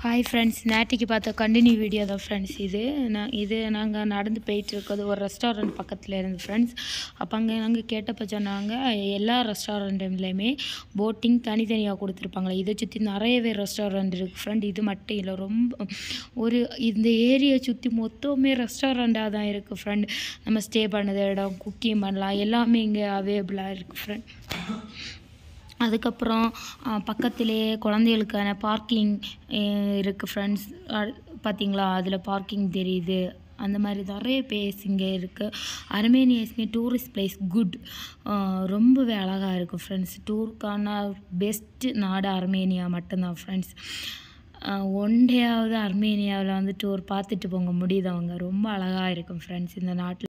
hi friends நேற்றுக்கு பார்த்த continue video தான் ஃப்ரெண்ட்ஸ் இது நான் இது நாங்கள் நடந்து போயிட்டு இருக்கிறது ஒரு ரெஸ்டாரண்ட் பக்கத்தில் இருந்து ஃப்ரெண்ட்ஸ் அப்போ அங்கே நாங்கள் கேட்டப்போ சொன்னாங்க எல்லா ரெஸ்டாரண்ட்லேயுமே போட்டிங் தனித்தனியாக கொடுத்துருப்பாங்களே இதை சுற்றி நிறையவே ரெஸ்டாரண்ட் இருக்குது ஃப்ரெண்ட் இது மட்டும் இல்லை ரொம்ப ஒரு இந்த ஏரியா சுற்றி மொத்தமே ரெஸ்டாரண்ட்டாக தான் இருக்குது ஃப்ரெண்ட் நம்ம ஸ்டே பண்ணது இடம் குக்கிங் பண்ணலாம் எல்லாமே இங்கே அவைலபிளாக இருக்குது ஃப்ரெண்ட் அதுக்கப்புறம் பக்கத்திலே குழந்தைகளுக்கான பார்க்கிங் இருக்குது ஃப்ரெண்ட்ஸ் பார்த்தீங்களா அதில் பார்க்கிங் தெரியுது அந்த மாதிரி நிறைய பிளேஸ் இங்கே இருக்குது அர்மேனியஸ்மே டூரிஸ்ட் பிளேஸ் குட் ரொம்பவே அழகாக இருக்குது ஃப்ரெண்ட்ஸ் டூருக்கான பெஸ்ட்டு நாடு அர்மேனியா மட்டும்தான் ஃப்ரெண்ட்ஸ் ஒன் டேயாவது அர்மேனியாவில் வந்து டூர் பார்த்துட்டு போங்க முடியுது அவங்க ரொம்ப அழகாக இருக்கும் ஃப்ரெண்ட்ஸ் இந்த நாட்டில்